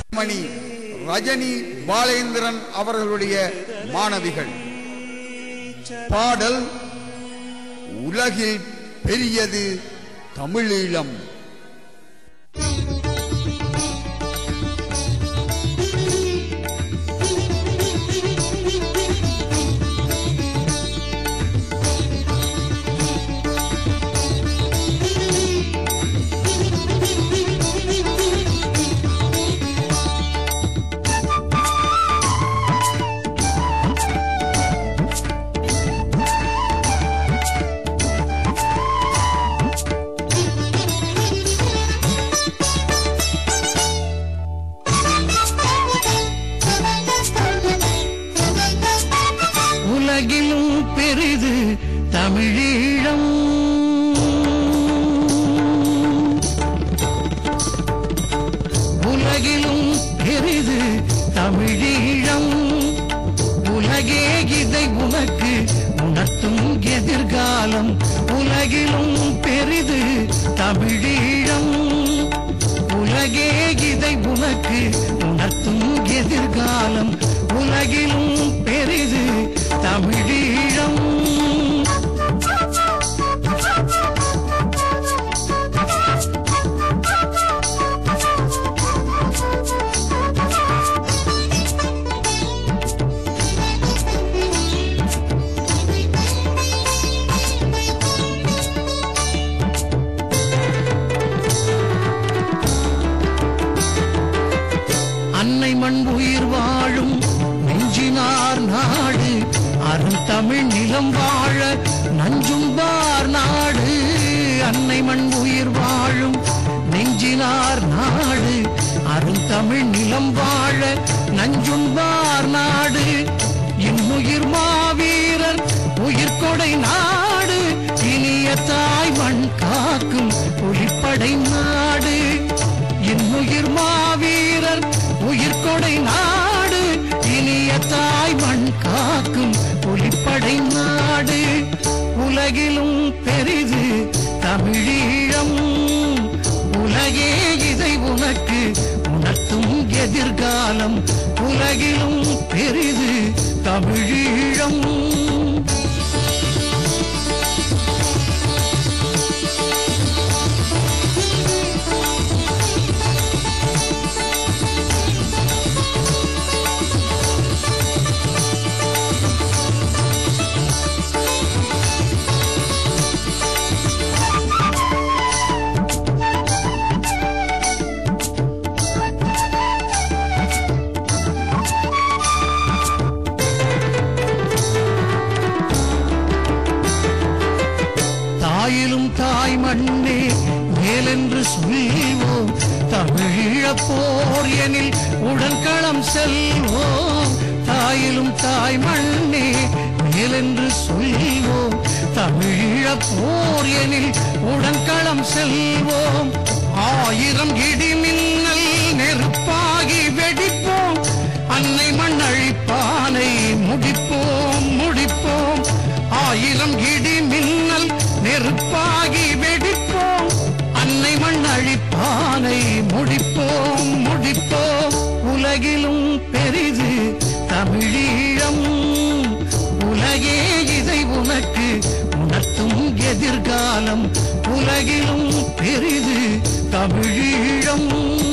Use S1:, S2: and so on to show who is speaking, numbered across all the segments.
S1: மணி ரஜினி பாலேந்திரன் அவர்களுடைய மாணவிகள் பாடல் உலகில் பெரியது தமிழீழம்
S2: உலகிலும் பெரிது தமிழீழம் உலகிலும் பெரிது தமிழீழம் உலகே இதை உனக்கு உணர்த்தும் எதிர்காலம் உலகிலும் பெரிது தமிழீழம் உலகே இதை உனக்கு உணர்த்தும் எதிர்காலம் உலகிலும் பெரிது தமிழீழம் அன்னை மண் உயிர் வாழும் நெஞ்சினார் நாடு அருந்தமிழ் நிலம் வாழ நஞ்சும்பார் நாடு அன்னை மண் உயிர் வாழும் நெஞ்சினார் நாடு அருந்தமிழ் நிலம் வாழ நஞ்சும்பார் நாடு இன்னுயிர் மாவீரர் உயிர் கொடை நாடு இனிய தாய் மண் காக்கும் புலிப்படை நாடு இன்னுயிர் மாவீரர் உயிர் கொடை நாடு இனிய தாய் மண் காக்கும் புலிப்படை நாடு உலகிலும் பெரிது தமிழீழம் உலகே இதை உனக்கு உணர்த்தும் எதிர்காலம் உலகிலும் பெரிது தமிழீழம் தாயிலும் தாய் மண்ணே மேலென்று சொல்வோம் தமிழீழப் போர் எனில் உடன்களம் செல்வோம் தாயிலும் தாய் மண்ணே மேலென்று சொல்வோம் தமிழீழப் போர் எனில் உடன்களம் செல்வோம் ஆயிரம் இடி மின்னல் நெருப்பாகி வெடிப்போம் அன்னை மண் அழிப்பானை முடிப்போம் முடிப்போம் ஆயிரம் இடி மின்னல் நெருப்பாகி வெடிப்போம் அன்னை மண் அழிப்பானை முடிப்போம் முடிப்போம் உலகிலும் பெரிது தமிழீழம் உலகே இதை உனக்கு உணர்த்தும் எதிர்காலம் உலகிலும் பெரிது தமிழீழம்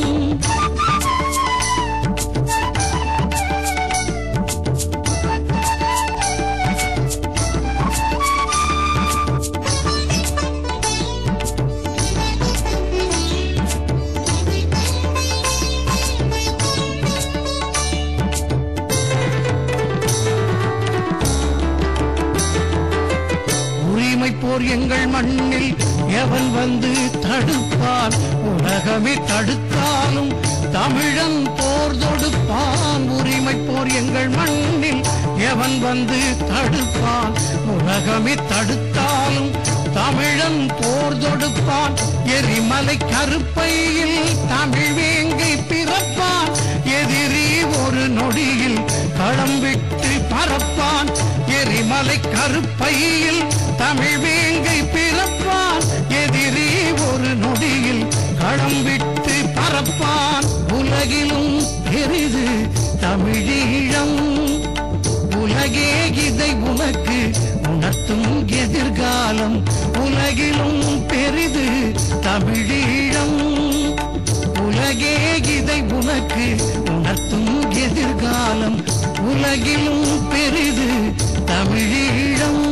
S2: உரிமை போர் எங்கள் மண்ணில் எவன் வந்து தடுப்பான் உலகமே தடுத்தாலும் தமிழன் போர் தொடுப்பான் உரிமை போர் எங்கள் மண்ணில் எவன் வந்து தடுப்பான் உலகமே தடுத்தாலும் தமிழன் போர் தொடுப்பான் எரிமலை கருப்பையில் தமிழ் வேங்கை பிறப்பான் எதிரி ஒரு நொடியில் களம் விட்டு பறப்பான் எரிமலை கருப்பையில் தமிழ் வேங்கை பிறப்பான் எதிரி ஒரு நொடியில் களம் விட்டு பறப்பான் உலகிலும் பெரிது தமிழீழம் உலகே இதை உனக்கு உணர்த்தும் எதிர்காலம் உலகிலும் பெரிது தமிழீழம் உலகே இதை உனக்கு உணர்த்தும் எதிர்காலம் உலகிலும் பெரிது தமிழீழம்